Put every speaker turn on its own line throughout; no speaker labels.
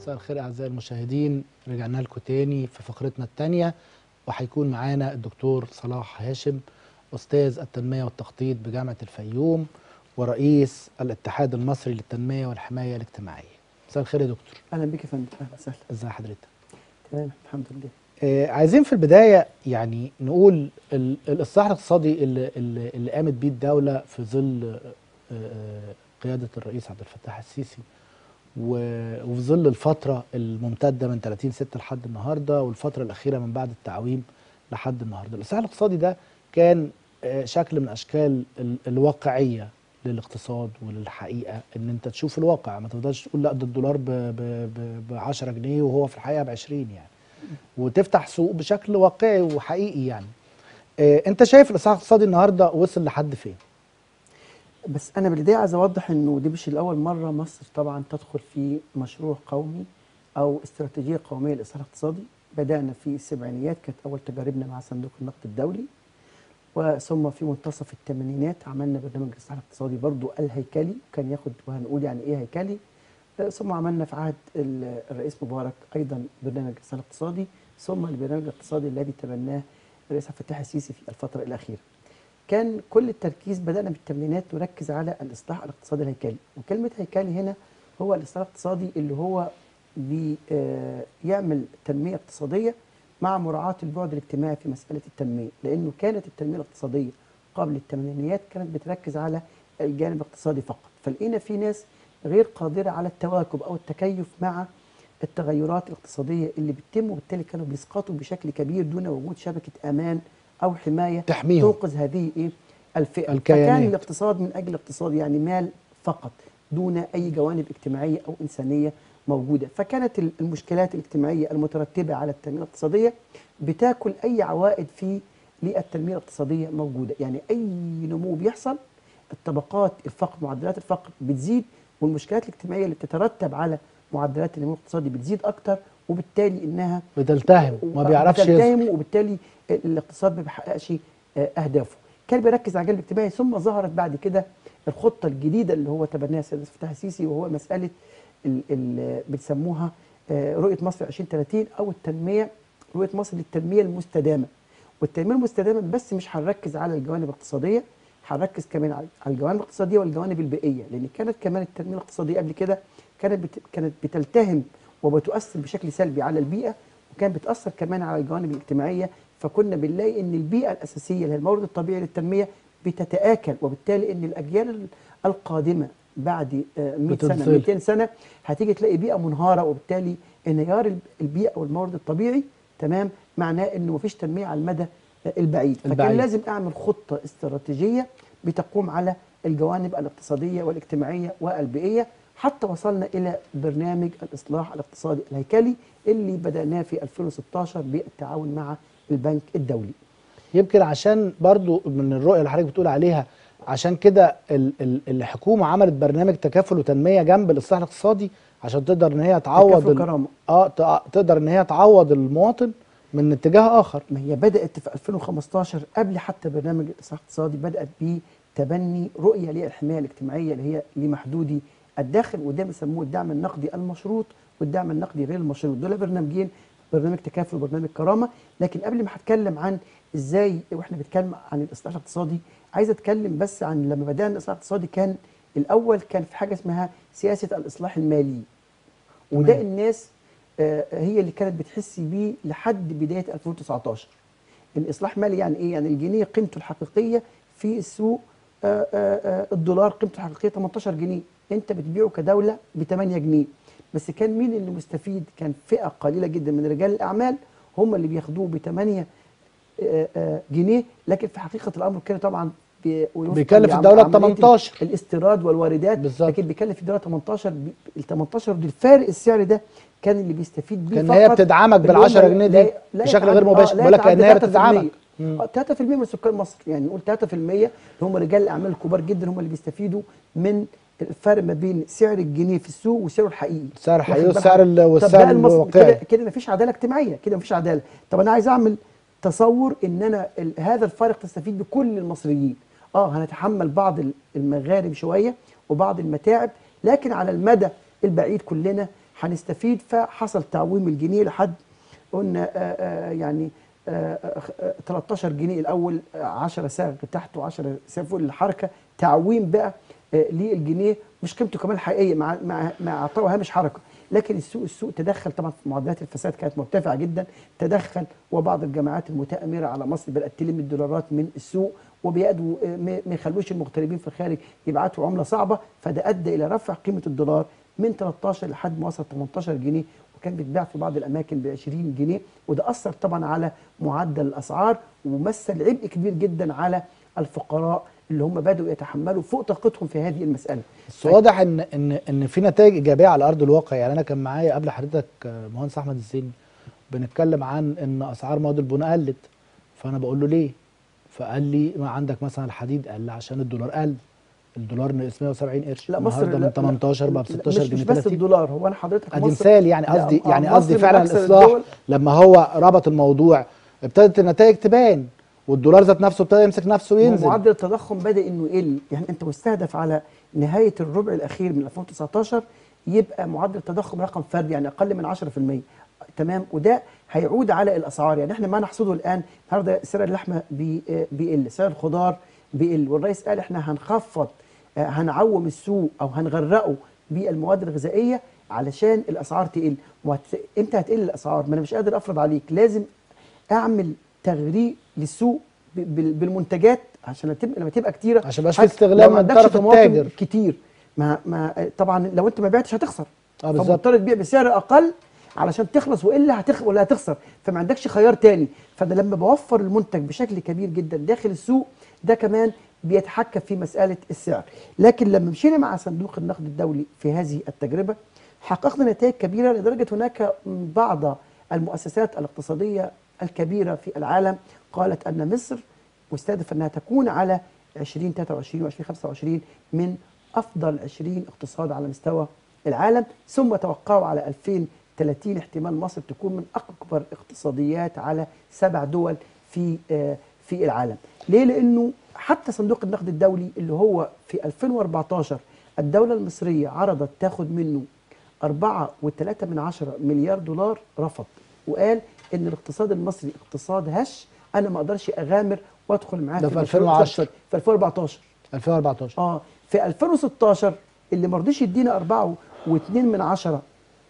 مساء الخير اعزائي المشاهدين رجعنا لكم تاني في فقرتنا الثانيه وهيكون معانا الدكتور صلاح هاشم استاذ التنميه والتخطيط بجامعه الفيوم ورئيس الاتحاد المصري للتنميه والحمايه الاجتماعيه مساء الخير يا دكتور
اهلا بك يا فندم اهلا وسهلا
ازي حضرتك
تمام الحمد لله
آه عايزين في البدايه يعني نقول ال- الاصلاح الاقتصادي اللي, اللي, اللي قامت بيه الدوله في ظل آه، آه، قياده الرئيس عبد الفتاح السيسي و- وفي ظل الفتره الممتده من 30 6 لحد النهارده والفتره الاخيره من بعد التعويم لحد النهارده الاصلاح الاقتصادي ده كان آه، شكل من اشكال ال- الواقعيه للاقتصاد وللحقيقه ان انت تشوف الواقع ما تفضلش تقول لا ده الدولار ب 10 جنيه وهو في الحقيقه ب 20 يعني وتفتح سوق بشكل واقعي وحقيقي يعني آه، انت شايف الاصلاح الاقتصادي النهارده وصل لحد فين
بس انا بالبدايه عايز اوضح انه دي مش الاول مره مصر طبعا تدخل في مشروع قومي او استراتيجيه قوميه للاصلاح الاقتصادي بدانا في السبعينيات كانت اول تجاربنا مع صندوق النقد الدولي وثم في منتصف الثمانينات عملنا برنامج الاصلاح الاقتصادي برضو الهيكلي كان ياخد وهنقول يعني ايه هيكلي آه، ثم عملنا في عهد ال- الرئيس مبارك ايضا برنامج الاصلاح الاقتصادي ثم البرنامج الاقتصادي الذي تبناه الرئيس عبد الفتاح السيسي في الفتره الاخيره كان كل التركيز بدأنا بالثمانينات نركز على الإصلاح الاقتصادي الهيكلي وكلمة هيكلي هنا هو الإصلاح الاقتصادي اللي هو بيعمل تنمية اقتصادية مع مراعاة البعد الاجتماعي في مسألة التنمية لأنه كانت التنمية الاقتصادية قبل الثمانينيات كانت بتركز على الجانب الاقتصادي فقط فلقينا في ناس غير قادرة على التواكب أو التكيف مع التغيرات الاقتصادية اللي بتتم وبالتالي كانوا بيسقطوا بشكل كبير دون وجود شبكة أمان أو حماية
تحميهم.
تنقذ هذه ايه الفئه
الكيانات.
فكان الاقتصاد من اجل الاقتصاد يعني مال فقط دون اي جوانب اجتماعيه او انسانيه موجوده فكانت ال- المشكلات الاجتماعيه المترتبه على التنميه الاقتصاديه بتاكل اي عوائد في للتنميه الاقتصاديه موجوده يعني اي نمو بيحصل الطبقات الفقر معدلات الفقر بتزيد والمشكلات الاجتماعيه اللي بتترتب على معدلات النمو الاقتصادي بتزيد اكتر وبالتالي انها
بتلتهم ما بيعرفش يصبر
بتلتهم وبالتالي الاقتصاد ما بيحققش آه، اهدافه كان بيركز على الجانب الاجتماعي ثم ظهرت بعد كده الخطه الجديده اللي هو تبناها السيد عبد الفتاح السيسي وهو مساله ال ال بتسموها آه، رؤيه مصر 2030 او التنميه رؤيه مصر للتنميه المستدامه والتنميه المستدامه بس مش هنركز على الجوانب الاقتصاديه هنركز كمان على على الجوانب الاقتصاديه والجوانب البيئيه لان كانت كمان التنميه الاقتصاديه قبل كده كانت بت كانت بتلتهم وبتؤثر بشكل سلبي على البيئه وكان بتاثر كمان على الجوانب الاجتماعيه فكنا بنلاقي ان البيئه الاساسيه اللي هي المورد الطبيعي للتنميه بتتاكل وبالتالي ان الاجيال ال- القادمه بعد آه، 100 سنه
بتنزل.
200 سنه هتيجي تلاقي بيئه منهاره وبالتالي انهيار الب- البيئه والمورد الطبيعي تمام معناه انه مفيش تنميه على المدى آه، البعيد فكان
البعيد.
لازم اعمل خطه استراتيجيه بتقوم على الجوانب الاقتصاديه والاجتماعيه والبيئيه حتى وصلنا الى برنامج الاصلاح الاقتصادي الهيكلي اللي بداناه في 2016 بالتعاون مع البنك الدولي
يمكن عشان برضو من الرؤيه اللي حضرتك بتقول عليها عشان كده ال- ال- الحكومه عملت برنامج تكافل وتنميه جنب الاصلاح الاقتصادي عشان تقدر ان هي تعوض
تكافل
ال-
وكرامة.
اه تع- تقدر ان هي تعوض المواطن من اتجاه اخر
ما هي بدات في 2015 قبل حتى برنامج الاصلاح الاقتصادي بدات بتبني رؤيه للحمايه الاجتماعيه اللي هي لمحدودي الدخل وده بيسموه الدعم النقدي المشروط والدعم النقدي غير المشروط دول برنامجين برنامج تكافل وبرنامج كرامه لكن قبل ما هتكلم عن ازاي واحنا بنتكلم عن الاصلاح الاقتصادي عايز اتكلم بس عن لما بدانا الاصلاح الاقتصادي كان الاول كان في حاجه اسمها سياسه الاصلاح المالي وده
تمام.
الناس آه، هي اللي كانت بتحس بيه لحد بدايه 2019 الاصلاح مالي يعني ايه يعني الجنيه قيمته الحقيقيه في السوق آه، آه، آه، الدولار قيمته الحقيقيه 18 جنيه انت بتبيعه كدوله ب 8 جنيه بس كان مين اللي مستفيد كان فئه قليله جدا من رجال الاعمال هم اللي بياخدوه ب 8 آه، آه، جنيه لكن في حقيقه الامر كان طبعا بي- وفقاً
بيكلف
لعم-
الدولة
عملية
18.
الاستيراد والواردات
بالظبط.
لكن بيكلف الدوله 18 بي- ال 18 دي الفارق السعري ده كان اللي بيستفيد بيه
كان هي
فقط
بتدعمك
اللي هم
بال 10 جنيه دي
لا- لا
بشكل
يتعدى-
غير مباشر
آه، لا
بقول لك
يتعدى
ان هي
3%.
بتدعمك مم.
آه، 3% من سكان مصر يعني نقول 3% اللي هم رجال الاعمال الكبار جدا هم اللي بيستفيدوا من الفرق ما بين سعر الجنيه في السوق وسعره الحقيقي
السعر الحقيقي
واخد
والسعر
بالك؟
ال-
طب
والسعر
بقى المص- كده
الواقعي
كده مفيش عداله اجتماعيه كده مفيش عداله طب انا عايز اعمل تصور ان انا ال- هذا الفارق تستفيد بكل المصريين اه هنتحمل بعض ال- المغارم شويه وبعض المتاعب لكن على المدى البعيد كلنا هنستفيد فحصل تعويم الجنيه لحد قلنا آه، آه، يعني آه، آه، 13 جنيه الاول آه، 10 ساغ تحت و10 ساغ فوق الحركه تعويم بقى آه، للجنيه مش قيمته كمان حقيقيه مع مع مع اعطائه هامش حركه لكن السوق السوق تدخل طبعا في معدلات الفساد كانت مرتفعه جدا تدخل وبعض الجماعات المتآمره على مصر بدات تلم الدولارات من السوق وبيأدوا آه، ما ما يخلوش المغتربين في الخارج يبعتوا عمله صعبه فده ادى الى رفع قيمه الدولار من 13 لحد ما وصل 18 جنيه وكان بيتباع في بعض الاماكن ب 20 جنيه وده اثر طبعا على معدل الاسعار ومثل عبء كبير جدا على الفقراء اللي هم بداوا يتحملوا فوق طاقتهم في هذه المساله
بس واضح ان ان ان في نتائج ايجابيه على ارض الواقع يعني انا كان معايا قبل حضرتك آه، مهندس احمد الزيني بنتكلم عن ان اسعار مواد البناء قلت فانا بقول له ليه فقال لي ما عندك مثلا الحديد قل عشان الدولار قل الدولار نقص 170 قرش
لا مصر
النهارده
لا-
من 18 بقى ب
لا-
16
مش,
جنيه
مش بس
30.
الدولار هو انا حضرتك
ادي
مصر-
مثال يعني
لا،
قصدي
آه،
يعني
مصر
قصدي
من
فعلا
أكثر
الاصلاح
الدول-
لما هو ربط الموضوع ابتدت النتائج تبان والدولار ذات نفسه ابتدى يمسك نفسه وينزل
معدل التضخم بدا انه يقل يعني انت مستهدف على نهايه الربع الاخير من 2019 يبقى معدل التضخم رقم فردي يعني اقل من 10% تمام وده هيعود على الاسعار يعني احنا ما نحصده الان النهارده سعر اللحمه بي- آه، بيقل سعر الخضار بيقل والرئيس قال احنا هنخفض آه، هنعوم السوق او هنغرقه بالمواد الغذائيه علشان الاسعار تقل وهت- امتى هتقل الاسعار ما انا مش قادر افرض عليك لازم اعمل تغريق للسوق ب- بال- بالمنتجات عشان تبقى لما تبقى كتيره
عشان ميبقاش في
حت-
استغلال
لو
من
ما عندكش
طرف
طماطم
التاجر.
كتير ما ما طبعا لو انت ما بعتش هتخسر
اه بالظبط
فمضطر تبيع بسعر اقل علشان تخلص والا هتخ ولا هتخسر فما عندكش خيار تاني فده لما بوفر المنتج بشكل كبير جدا داخل السوق ده كمان بيتحكم في مساله السعر لكن لما مشينا مع صندوق النقد الدولي في هذه التجربه حققنا نتائج كبيره لدرجه هناك بعض المؤسسات الاقتصاديه الكبيره في العالم قالت ان مصر مستهدف انها تكون على 2023 و 2025 من افضل 20 اقتصاد على مستوى العالم ثم توقعوا على 2030 احتمال مصر تكون من اكبر اقتصاديات على سبع دول في آه، في العالم ليه لانه حتى صندوق النقد الدولي اللي هو في 2014 الدوله المصريه عرضت تاخد منه 4.3 من عشرة مليار دولار رفض وقال ان الاقتصاد المصري اقتصاد هش انا ما اقدرش اغامر وادخل معاه
ده في
مشروع
2010.
اقتصادي. في 2014
2014
اه في 2016 اللي ما رضيش يدينا 4.2 من عشرة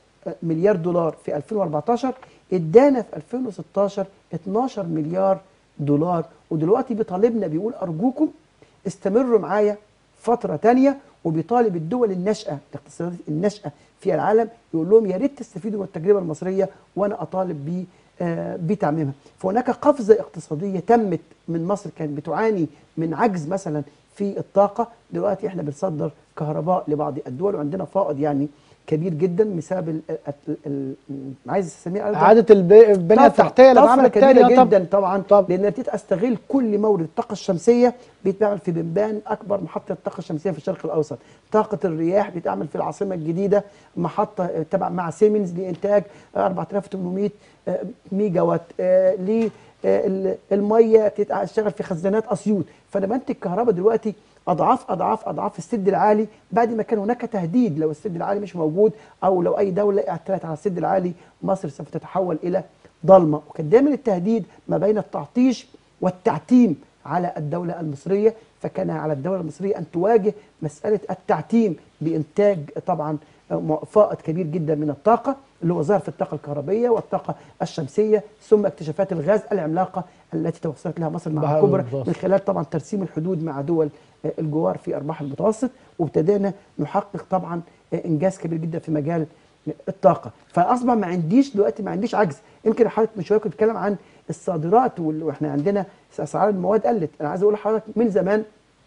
مليار دولار في 2014 ادانا في 2016 12 مليار دولار ودلوقتي بيطالبنا بيقول ارجوكم استمروا معايا فتره تانية وبيطالب الدول الناشئه الاقتصادات الناشئه في العالم يقول لهم يا ريت تستفيدوا من التجربه المصريه وانا اطالب ب آه، بتعميمها فهناك قفزه اقتصاديه تمت من مصر كانت بتعاني من عجز مثلا في الطاقه دلوقتي احنا بنصدر كهرباء لبعض الدول وعندنا فائض يعني كبير جدا بسبب ال ال ال عايز اسميه
اعاده الب- البنيه
طفرة-
التحتيه اللي
طفرة
اتعملت
كبيره
تاني آه، طب-
جدا طبعا
طب.
لان ابتديت استغل كل مورد الطاقه الشمسيه بيتعمل في بنبان اكبر محطه طاقه شمسيه في الشرق الاوسط طاقه الرياح بيتعمل في العاصمه الجديده محطه آه، تبع مع سيمنز لانتاج آه، 4800 آه، ميجا وات آه، ل آه، ال- الميه تشتغل في خزانات اسيوط فانا بنتج كهرباء دلوقتي اضعاف اضعاف اضعاف السد العالي بعد ما كان هناك تهديد لو السد العالي مش موجود او لو اي دوله اعتدت على السد العالي مصر سوف تتحول الى ضلمه وكان دايما التهديد ما بين التعطيش والتعتيم على الدوله المصريه فكان على الدوله المصريه ان تواجه مساله التعتيم بانتاج طبعا فائض كبير جدا من الطاقه اللي هو ظهر في الطاقه الكهربيه والطاقه الشمسيه ثم اكتشافات الغاز العملاقه التي توصلت لها مصر مع
بحر
الكبرى
المتوسط.
من خلال طبعا ترسيم الحدود مع دول آه، الجوار في البحر المتوسط وابتدينا نحقق طبعا آه، انجاز كبير جدا في مجال الطاقه فاصبح ما عنديش دلوقتي ما عنديش عجز يمكن حضرتك من شويه كنت بتتكلم عن الصادرات وال- واحنا عندنا اسعار المواد قلت انا عايز اقول لحضرتك من زمان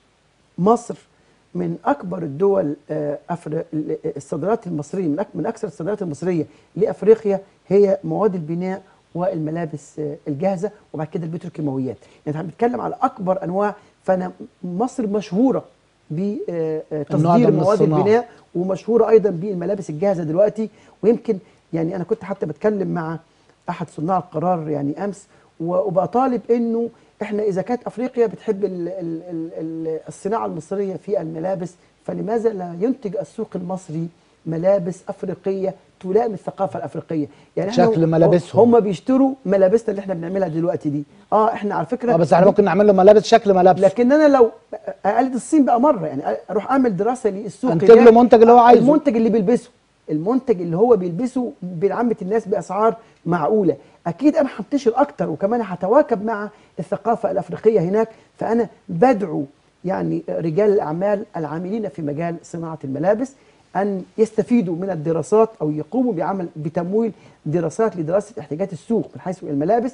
مصر من اكبر الدول آه، أفر... الصادرات المصريه من, أك... من اكثر الصادرات المصريه لافريقيا هي مواد البناء والملابس آه، الجاهزه وبعد كده البتروكيماويات يعني احنا بنتكلم على اكبر انواع فانا مصر مشهوره
النوع ده
بتصدير
من
مواد
الصناعة.
البناء ومشهوره ايضا بالملابس الجاهزه دلوقتي ويمكن يعني انا كنت حتى بتكلم مع احد صناع القرار يعني امس و- وبطالب انه احنا اذا كانت افريقيا بتحب ال ال ال ال الصناعه المصريه في الملابس فلماذا لا ينتج السوق المصري ملابس افريقيه تلائم الثقافه الافريقيه يعني إحنا
شكل
هم-
ملابسهم.
هم بيشتروا ملابسنا اللي احنا بنعملها دلوقتي دي اه احنا على فكره
اه بس احنا ممكن نعمل له ملابس شكل ملابس
لكن انا لو اقلد الصين بقى مره يعني اروح اعمل دراسه للسوق
انتج له
هناك.
منتج اللي هو عايزه.
المنتج اللي بيلبسه المنتج اللي هو بيلبسه بعامه الناس باسعار معقوله اكيد انا هنتشر اكتر وكمان هتواكب مع الثقافه الافريقيه هناك فانا بدعو يعني رجال الاعمال العاملين في مجال صناعه الملابس ان يستفيدوا من الدراسات او يقوموا بعمل بتمويل دراسات لدراسه احتياجات السوق من حيث الملابس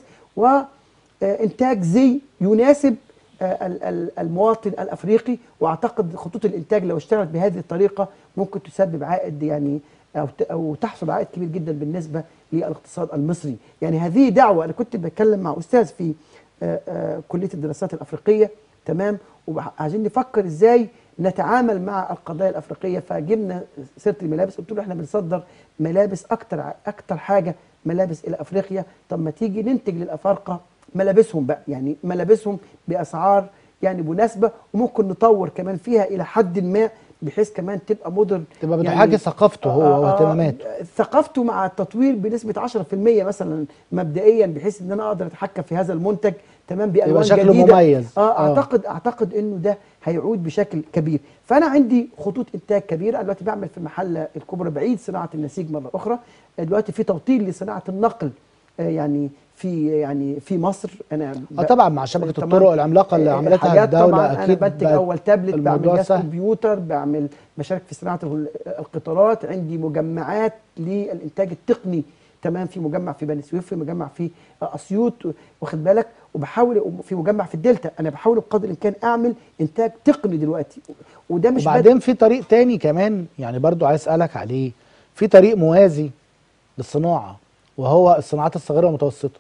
وانتاج زي يناسب آه، ال- ال- المواطن الافريقي واعتقد خطوط الانتاج لو اشتغلت بهذه الطريقه ممكن تسبب عائد يعني او ت- او تحصل عائد كبير جدا بالنسبه للاقتصاد المصري، يعني هذه دعوه انا كنت بتكلم مع استاذ في آه، آه، كليه الدراسات الافريقيه تمام وعايزين نفكر ازاي نتعامل مع القضايا الافريقيه فجبنا سيره الملابس قلت له احنا بنصدر ملابس اكتر اكتر حاجه ملابس الى افريقيا طب ما تيجي ننتج للافارقه ملابسهم بقى يعني ملابسهم باسعار يعني مناسبه وممكن نطور كمان فيها الى حد ما بحيث كمان تبقى مودرن
تبقى بتحاكي ثقافته هو واهتماماته
ثقافته مع التطوير بنسبه 10% مثلا مبدئيا بحيث ان انا اقدر اتحكم في هذا المنتج تمام بالوان
يبقى شكله
جديده
مميز.
اه
آه.
اعتقد اعتقد انه ده هيعود بشكل كبير فانا عندي خطوط انتاج كبيره أنا دلوقتي بعمل في المحله الكبرى بعيد صناعه النسيج مره اخرى دلوقتي في توطين لصناعه النقل آه يعني في يعني في مصر انا
اه طبعا مع شبكه
تمام.
الطرق العملاقه اللي
آه،
عملتها
حاجات
الدوله
طبعا انا
اكيد
بنتج
بقت
اول تابلت بعمل
الموضوع
جهاز
سهل.
كمبيوتر بعمل بشارك في صناعه ال- القطارات عندي مجمعات للانتاج التقني تمام في مجمع في بني سويف في مجمع في اسيوط واخد بالك وبحاول في مجمع في الدلتا انا بحاول بقدر الامكان اعمل انتاج تقني دلوقتي وده مش
وبعدين في طريق تاني كمان يعني برضو عايز اسالك عليه في طريق موازي للصناعه وهو الصناعات الصغيره والمتوسطه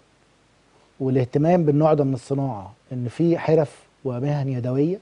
والاهتمام بالنوع ده من الصناعه ان في حرف ومهن يدويه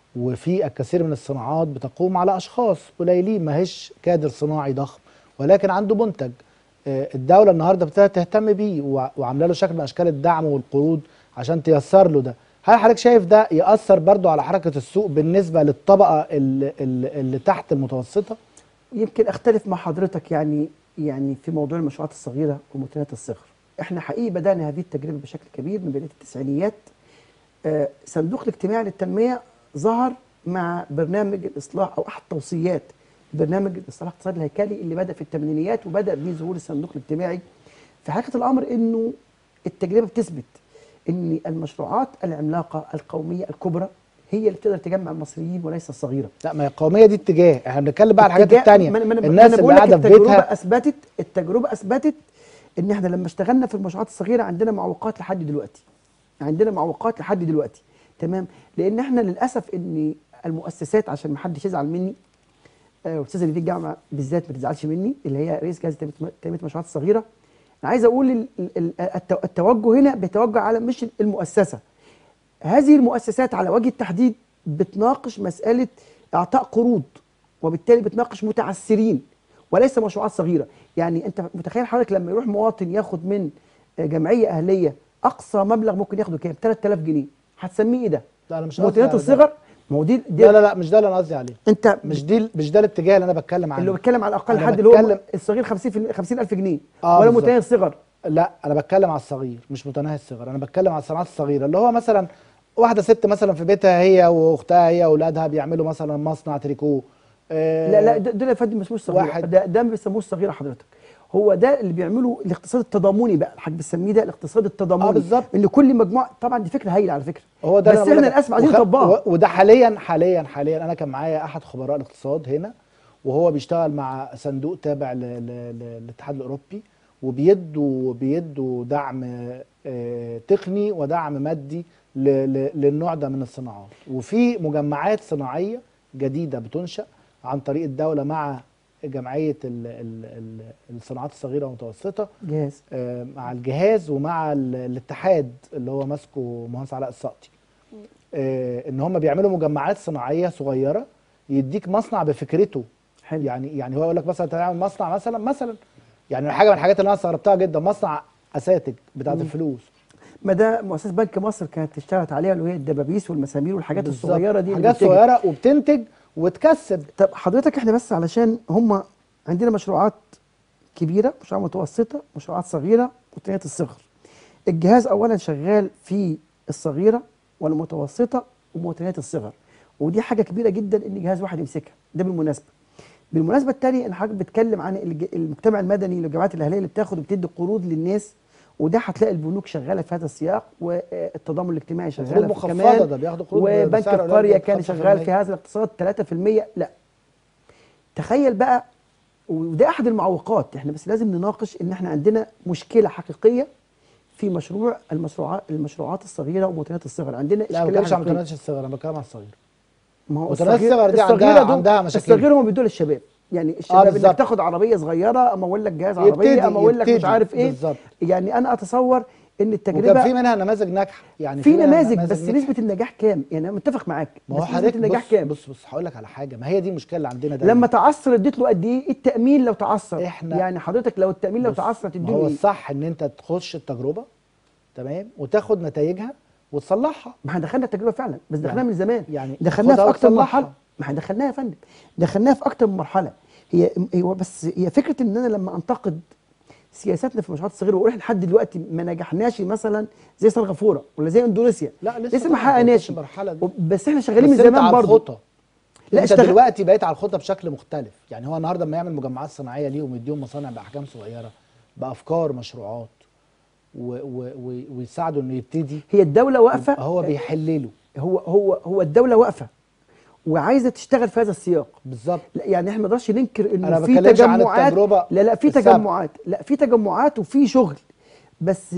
وفي الكثير من الصناعات بتقوم على اشخاص قليلين ما هيش كادر صناعي ضخم ولكن عنده منتج آه، الدوله النهارده ابتدت تهتم بيه وع- وعامله له شكل من اشكال الدعم والقروض عشان تيسر له ده هل حضرتك شايف ده ياثر برضو على حركه السوق بالنسبه للطبقه اللي, اللي اللي تحت المتوسطه
يمكن اختلف مع حضرتك يعني يعني في موضوع المشروعات الصغيره ومتناهيه الصغر احنا حقيقي بدانا هذه التجربه بشكل كبير من بدايه التسعينيات آه، صندوق الاجتماعي للتنميه ظهر مع برنامج الاصلاح او احد توصيات برنامج الاصلاح الاقتصادي الهيكلي اللي بدا في الثمانينيات وبدا بظهور الصندوق الاجتماعي في حقيقه الامر انه التجربه بتثبت ان المشروعات العملاقه القوميه الكبرى هي اللي تقدر تجمع المصريين وليس الصغيره
لا ما هي القوميه دي اتجاه احنا بنتكلم بقى على الحاجات
اتجاه-
التانية
ما أنا- ما أنا- ما
الناس
أنا
اللي
بقول لك
قاعده في
التجربه
بيتها
اثبتت التجربه اثبتت ان احنا لما اشتغلنا في المشروعات الصغيره عندنا معوقات لحد دلوقتي عندنا معوقات لحد دلوقتي تمام لان احنا للاسف ان المؤسسات عشان ما حدش يزعل مني آه، والاستاذه اللي في الجامعه بالذات ما تزعلش مني اللي هي رئيس جهاز تنميه تنمية المشروعات الصغيره انا عايز اقول ال- ال- ال- التو- التوجه هنا بيتوجه على مش المؤسسه هذه المؤسسات على وجه التحديد بتناقش مسألة إعطاء قروض وبالتالي بتناقش متعثرين وليس مشروعات صغيرة يعني أنت متخيل حضرتك لما يروح مواطن ياخد من جمعية أهلية أقصى مبلغ ممكن ياخده كام 3000 جنيه هتسميه إيه ده
لا انا مش قصدي
متناهية
على ده.
الصغر ما هو دي, دي
لا لا لا مش ده اللي انا قصدي عليه
أنت
مش دي مش ده الاتجاه اللي انا بتكلم عنه
اللي بتكلم على الأقل
أنا
حد اللي هو
بتكلم-
الصغير 50 50000 جنيه
آه،
ولا
بالظبط.
متناهي الصغر
لا انا بتكلم على الصغير مش متناهي الصغر انا بتكلم على الصناعات الصغيره اللي هو مثلا واحده ست مثلا في بيتها هي واختها هي واولادها بيعملوا مثلا مصنع تريكو آه،
لا لا ده- دول يا فندم ما اسموش صغيره
واحد-
ده ده ما بيسموش صغيره حضرتك هو ده اللي بيعمله الاقتصاد التضامني بقى الحاج بنسميه ده الاقتصاد التضامني
آه، بالظبط.
ان كل مجموعه طبعا دي فكره هايله على فكره
هو ده
بس
اللي أنا
احنا
بقول لك.
للاسف عايزين
وخ-
نطبقها
و- وده حاليا حاليا حاليا انا كان معايا احد خبراء الاقتصاد هنا وهو بيشتغل مع صندوق تابع ل- ل- ل- للاتحاد الاوروبي وبيدوا بيدوا دعم آه، تقني ودعم مادي ل- ل- للنوع ده من الصناعات وفي مجمعات صناعيه جديده بتنشا عن طريق الدوله مع جمعيه ال- ال- ال- الصناعات الصغيره والمتوسطه
جاهز
آه، مع الجهاز ومع ال- الاتحاد اللي هو ماسكه مهندس علاء السقطي آه، ان هم بيعملوا مجمعات صناعيه صغيره يديك مصنع بفكرته
حلو
يعني يعني هو يقول لك مثلا تعمل مصنع مثلا مثلا يعني حاجه من الحاجات اللي انا استغربتها جدا مصنع اساتك بتاعت الفلوس
ما ده مؤسسه بنك مصر كانت اشتغلت عليها اللي هي الدبابيس والمسامير والحاجات
بالظبط.
الصغيره دي اللي
حاجات
بتجي.
صغيره وبتنتج وتكسب
طب حضرتك احنا بس علشان هم عندنا مشروعات كبيره مشروعات متوسطه مشروعات صغيره وتنميه الصغر الجهاز اولا شغال في الصغيره والمتوسطه ومتناهيه الصغر ودي حاجه كبيره جدا ان جهاز واحد يمسكها ده بالمناسبه بالمناسبه الثانيه ان حضرتك بتتكلم عن الج- المجتمع المدني والجمعيات الاهليه اللي بتاخد وبتدي قروض للناس وده هتلاقي البنوك شغاله في هذا السياق والتضامن الاجتماعي
قروض
شغاله في
مخفضة،
كمان
ده بياخدوا قروض
وبنك
بسعر قليل
القريه
جدا،
كان
5%.
شغال في هذا الاقتصاد 3% لا تخيل بقى وده احد المعوقات احنا بس لازم نناقش ان احنا عندنا مشكله حقيقيه في مشروع المشروعات المشروعات الصغيره ومتناهيه الصغر عندنا
لا ما
اشكاليه
بتكلمش عن
حقيقية.
متناهية الصغير انا بتكلم عن الصغير
ما هو
متناهية
الصغير
الصغر دي عندها-
الصغيرة دول-
عندها مشاكل.
الصغير هم بيدوا للشباب يعني الشباب انك
بالظبط.
تاخد عربيه صغيره اما اقول لك جهاز
يبتدي-
عربيه اما اقول لك مش
يبتدي.
عارف ايه
بالظبط.
يعني انا اتصور ان
وكان
التجربه
في منها نماذج ناجحه يعني
في
منها
نماذج بس
ناجحة.
نسبه النجاح كام يعني انا متفق معاك
ما هو
بس نسبه
حضرتك
النجاح
بص
كام
بص بص هقول لك على حاجه ما هي دي المشكله اللي عندنا دايما
لما تعثر اديت له قد ايه التامين لو تعثر
إحنا-
يعني حضرتك لو التامين لو
بص،
تعثر
ما
تديله
هو
ايه
الصح ان انت تخش التجربه تمام وتاخد نتائجها وتصلحها
ما احنا دخلنا التجربه فعلا بس دخلناها
يعني-
من زمان
يعني
دخلناها
خدها
في اكتر من
وتصلحها.
مرحله ما احنا دخلناها يا فندم دخلناها في اكتر من مرحله هي هو بس هي فكره ان انا لما انتقد سياساتنا في المشروعات الصغيره واحنا لحد دلوقتي ما نجحناش مثلا زي سنغافوره ولا زي اندونيسيا
لا لسه
لسه ما
طبعاً
حققناش
ما المرحله دي
بس احنا شغالين من
بس انت
زمان
على
برضه
الخطى
لا،
لا انت
اشتغل-
دلوقتي بقيت على الخطى بشكل مختلف يعني هو النهارده لما يعمل مجمعات صناعيه ليهم يديهم مصانع باحجام صغيره بافكار مشروعات و و و ويساعده انه يبتدي
هي الدوله واقفه
يبقى هو بيحلله
هو هو هو الدوله واقفه وعايزه تشتغل في هذا السياق
بالظبط
لا يعني احنا ما نقدرش ننكر انه
أنا
في
بتكلمش عن
تجمعات
التجربة
لا لا في
السابقة.
تجمعات لا في تجمعات وفي شغل بس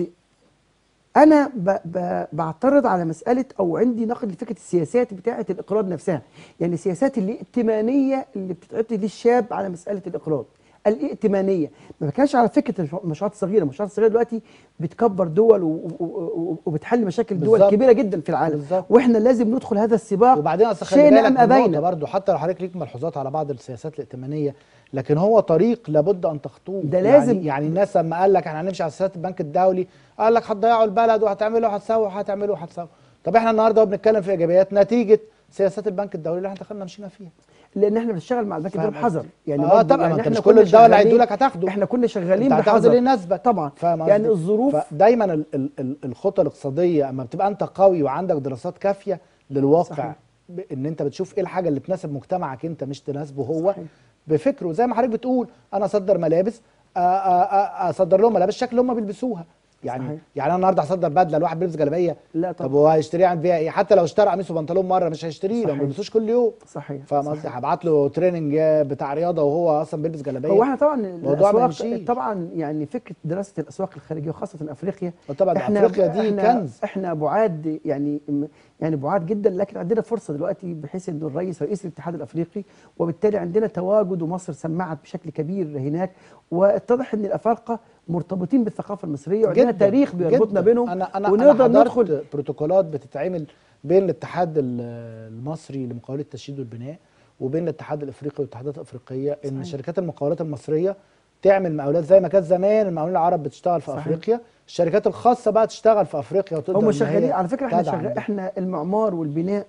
انا ب ب بعترض على مساله او عندي نقد لفكره السياسات بتاعه الاقراض نفسها يعني السياسات الائتمانيه اللي بتتعطي للشاب على مساله الاقراض الائتمانيه ما بتكلمش على فكره المشروع- المشروعات الصغيره المشروعات الصغيره دلوقتي بتكبر دول و- و- و- وبتحل مشاكل دول
بالظبط.
كبيره جدا في العالم
بالظبط.
واحنا لازم ندخل هذا السباق
وبعدين اصل خلي
شئنا
بالك
ام
من نقطة
ابينا
برضه حتى لو حضرتك ليك ملحوظات على بعض السياسات الائتمانيه لكن هو طريق لابد ان تخطوه
ده
يعني
لازم.
يعني الناس لما قال لك احنا هنمشي على سياسات البنك الدولي قال لك هتضيعوا البلد وهتعملوا وهتسووا وهتعملوا وهتسووا طب احنا النهارده بنتكلم في ايجابيات نتيجه سياسات البنك الدولي اللي احنا دخلنا مشينا فيها
لان احنا بنشتغل مع البنك الدولي
فاهم
بحذر
قصدي؟
يعني
آه
برضه
طبعا،
يعني
ما انت
احنا
مش كل
كنا
الدول اللي
شغالين-
هيدولك هتاخده.
احنا كنا شغالين
انت هتاخد
بحذر
اللي يناسبك
طبعا
فاهم
يعني
قصدي؟
الظروف
فدايما ال ال ال الخطه الاقتصاديه اما بتبقى انت قوي وعندك دراسات كافيه للواقع
صحيح.
ب- ان انت بتشوف ايه الحاجه اللي تناسب مجتمعك انت مش تناسبه هو
صحيح.
بفكره زي ما حضرتك بتقول انا اصدر ملابس آ- آ- آ- اصدر لهم ملابس شكل هم بيلبسوها يعني
صحيح.
يعني انا النهارده هصدر بدله الواحد بيلبس جلابيه
لا
طب
طبعا
هو هيشتريها عند بيها ايه حتى لو اشترى قميص وبنطلون مره مش هيشتريه لو ما
صحيح.
بيلبسوش كل يوم
صحيح
فاهم
صحيح.
قصدي هبعت له تريننج بتاع رياضه وهو اصلا بيلبس جلابيه
هو احنا طبعا
الموضوع ما
الاسواق
يمشيش.
طبعا يعني فكره دراسه الاسواق الخارجيه وخاصه افريقيا
طبعا ده افريقيا دي
احنا
كنز
احنا بعاد يعني يعني بعاد جدا لكن عندنا فرصه دلوقتي بحيث ان الرئيس رئيس الاتحاد الافريقي وبالتالي عندنا تواجد ومصر سمعت بشكل كبير هناك واتضح ان الافارقه مرتبطين بالثقافه المصريه وعندنا
جداً،
تاريخ بيربطنا
جداً.
بينهم
انا انا
ونقدر
انا
ندخل
ندخل بروتوكولات بتتعمل بين الاتحاد ال- المصري لمقاولات التشييد والبناء وبين الاتحاد الافريقي والاتحادات الافريقيه ان
صحيح.
شركات المقاولات المصريه تعمل مقاولات زي ما كانت زمان المقاولين العرب بتشتغل في
صحيح.
افريقيا الشركات الخاصه بقى تشتغل في افريقيا وتقدر
هم
إن هي
شغالين على فكره احنا
تدعم
شغال
دي.
احنا المعمار والبناء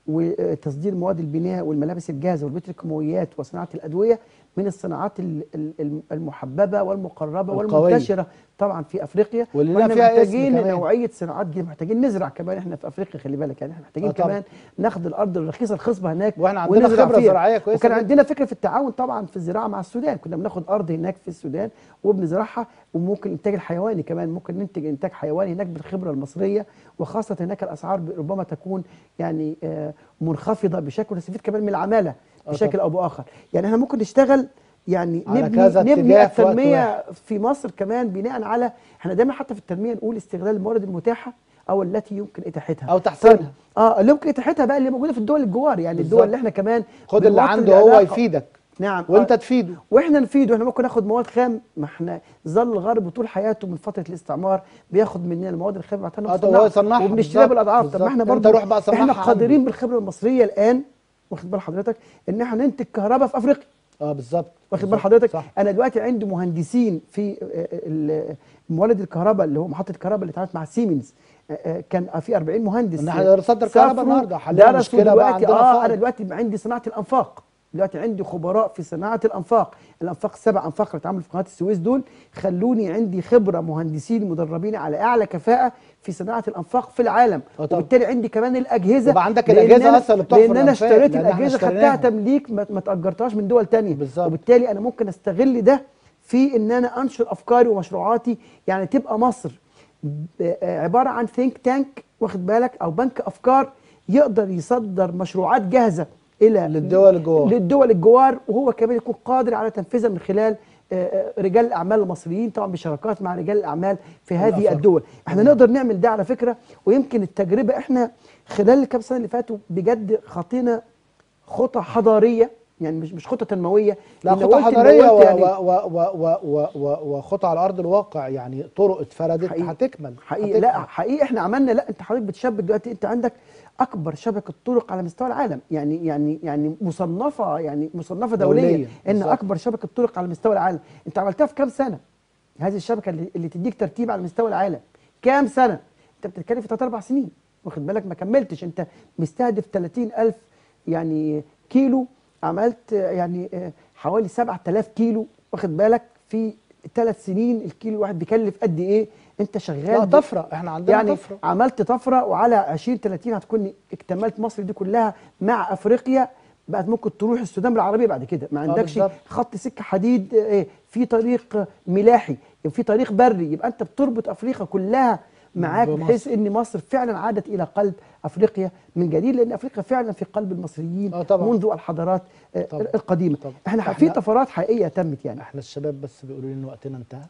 وتصدير مواد البناء والملابس الجاهزه والبتروكيماويات وصناعه الادويه من الصناعات ال- ال- المحببه والمقربه
القوية.
والمنتشره طبعا في افريقيا
واللي لها
واحنا
فيها اسم
محتاجين
كمان.
نوعيه صناعات جديده محتاجين نزرع كمان احنا في افريقيا خلي بالك يعني احنا محتاجين
آه طبعا.
كمان ناخد الارض الرخيصه الخصبه هناك
واحنا عندنا
ونزرع
خبره
فيها.
زراعيه كويسه
وكان
جداً.
عندنا فكره في التعاون طبعا في الزراعه مع السودان كنا بناخد ارض هناك في السودان وبنزرعها وممكن الانتاج الحيواني كمان ممكن ننتج انتاج حيواني هناك بالخبره المصريه وخاصه هناك الاسعار ربما تكون يعني آه، منخفضه بشكل ونستفيد كمان من العماله
آه
بشكل او باخر يعني احنا ممكن نشتغل يعني
على
نبني
كذا
نبني
اتجاه في وقت
التنميه في مصر كمان بناء على احنا دايما حتى في التنميه نقول استغلال الموارد المتاحه او التي يمكن اتاحتها
او تحسينها
طيب، اه اللي يمكن اتاحتها بقى اللي موجوده في الدول الجوار يعني
بالظبط.
الدول اللي احنا كمان
خد اللي
بنوطن
عنده هو
العلاقة.
يفيدك
نعم
وانت
آه،
تفيده
واحنا نفيده احنا ممكن ناخد مواد خام ما احنا ظل الغرب طول حياته من فتره الاستعمار بياخد مننا المواد الخام بتاعتنا
اه طب هو يصنعها
وبنشتريها
بالظبط،
بالاضعاف طب ما احنا
بالظبط. انت
برضه
روح بقى صنعها
احنا
عنده.
قادرين بالخبره المصريه الان واخد بال حضرتك ان احنا ننتج كهرباء في افريقيا
اه بالظبط
واخد بال
بالظبط.
حضرتك
صح
انا دلوقتي عندي مهندسين في آه، ال- مولد الكهرباء اللي هو محطه الكهرباء اللي اتعملت مع سيمنز آه، آه، كان في 40 مهندس
ان احنا نصدر كهرباء
سافروا
النهارده حلينا
درسوا
مشكله بقى
دلوقتي
عندنا
اه
فقر.
انا دلوقتي عندي صناعه الانفاق دلوقتي عندي خبراء في صناعه الانفاق الانفاق السبع انفاق اللي اتعملوا في قناه السويس دول خلوني عندي خبره مهندسين مدربين على اعلى كفاءه في صناعه الانفاق في العالم
آه طبعا.
وبالتالي عندي كمان الاجهزه
يبقى عندك
لأن
الأجهزة
أنا-
أصلاً اللي بتحفر
لان انا
الأنفاق،
اشتريت
لأن إحنا
الاجهزه
اشتريناها.
خدتها تمليك ما ما تاجرتهاش من دول تانية
بالظبط.
وبالتالي انا ممكن استغل ده في ان انا انشر افكاري ومشروعاتي يعني تبقى مصر ب- آه، عباره عن ثينك تانك واخد بالك او بنك افكار يقدر يصدر مشروعات جاهزه الى
للدول الجوار.
للدول الجوار وهو كمان يكون قادر على تنفيذها من خلال آه، آه، رجال الاعمال المصريين طبعا بشراكات مع رجال الاعمال في هذه
الأفارقة.
الدول احنا نقدر نعمل ده على فكره ويمكن التجربه احنا خلال الكام سنه اللي فاتوا بجد خطينا خطى حضاريه يعني مش مش خطى تنمويه
لا
لأن
خطى
قلت- لو
حضاريه
قلت
و-
يعني
و- و- و- و- و- وخطى على ارض الواقع يعني طرق اتفردت
حقيقي.
هتكمل
حقيقي لا
هتكمل.
حقيقي احنا عملنا لا انت حضرتك بتشبك دلوقتي انت عندك اكبر شبكه طرق على مستوى العالم يعني يعني يعني مصنفه يعني مصنفه دوليا
دولياً،
ان
بالظبط.
اكبر شبكه طرق على مستوى العالم انت عملتها في كام سنه هذه الشبكه اللي, اللي تديك ترتيب على مستوى العالم كام سنه انت بتتكلم في 3 4 سنين واخد بالك ما كملتش انت مستهدف 30000 يعني كيلو عملت آه، يعني آه، حوالي 7000 كيلو واخد بالك في ثلاث سنين الكيلو الواحد بيكلف قد ايه انت شغال
لا
ب-
طفره احنا عندنا
يعني
طفره
عملت طفره وعلى 20 30 هتكون اكتملت مصر دي كلها مع افريقيا بقت ممكن تروح السودان بالعربيه بعد كده ما عندكش
بالظبط.
خط سكه حديد آه، إيه، في طريق آه، ملاحي في طريق بري يبقى انت بتربط افريقيا كلها معاك
بمصر.
بحيث ان مصر فعلا عادت الى قلب افريقيا من جديد لان افريقيا فعلا في قلب المصريين
آه طبعاً.
منذ الحضارات آه،
طبعاً.
القديمه
طبعاً.
احنا
إحنا-
في طفرات حقيقيه تمت يعني
احنا الشباب بس بيقولوا لي ان وقتنا انتهى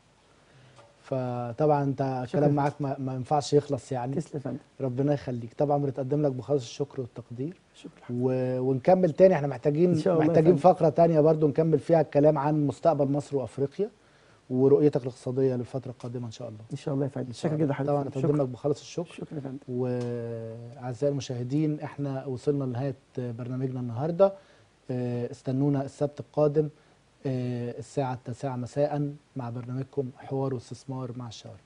فطبعا انت
شكراً.
الكلام معاك ما, ما ينفعش يخلص يعني
تسلم يا فندم
ربنا يخليك طبعا بنتقدم لك بخالص الشكر والتقدير
شكرا
و... ونكمل تاني احنا محتاجين
إن شاء الله يا
محتاجين
فندم.
فقره تانية برضو نكمل فيها الكلام عن مستقبل مصر وافريقيا ورؤيتك الاقتصاديه للفتره القادمه ان شاء الله
ان شاء الله يا فندم
إن شاء
شكرا
الله.
جدا حضرتك
طبعا
فندم.
نقدم
شكرا
لك بخالص الشكر
شكرا يا فندم
واعزائي المشاهدين احنا وصلنا لنهايه برنامجنا النهارده اه، استنونا السبت القادم اه، الساعه التاسعه مساء مع برنامجكم حوار واستثمار مع الشوارع